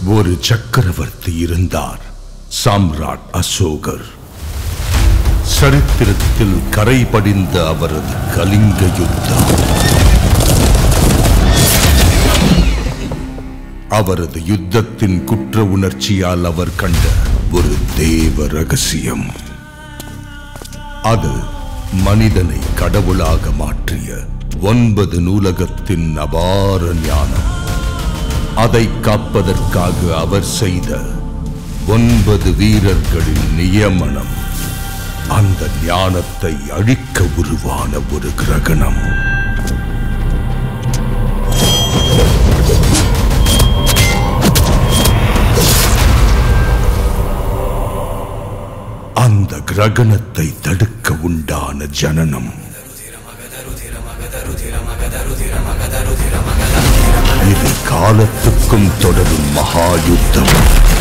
ஒரு சக்கரவர்த்தி இருந்தார் சாம்ராட் அசோகர் சரித்திரத்தில் கரை படிந்த அவரது கலிங்க யுத்தம் அவரது யுத்தத்தின் குற்ற உணர்ச்சியால் அவர் கண்ட ஒரு தேவ ரகசியம் அது மனிதனை கடவுளாக மாற்றிய ஒன்பது நூலகத்தின் அபார ஞானம் அதை காப்பதற்காக அவர் செய்த ஒன்பது வீரர்களின் நியமனம் அந்த ஞானத்தை அழிக்க உருவான ஒரு கிரகணம் அந்த கிரகணத்தை தடுக்க உண்டான ஜனனம் இது காலத்துக்கும் தொடரும் மகா யுத்தம்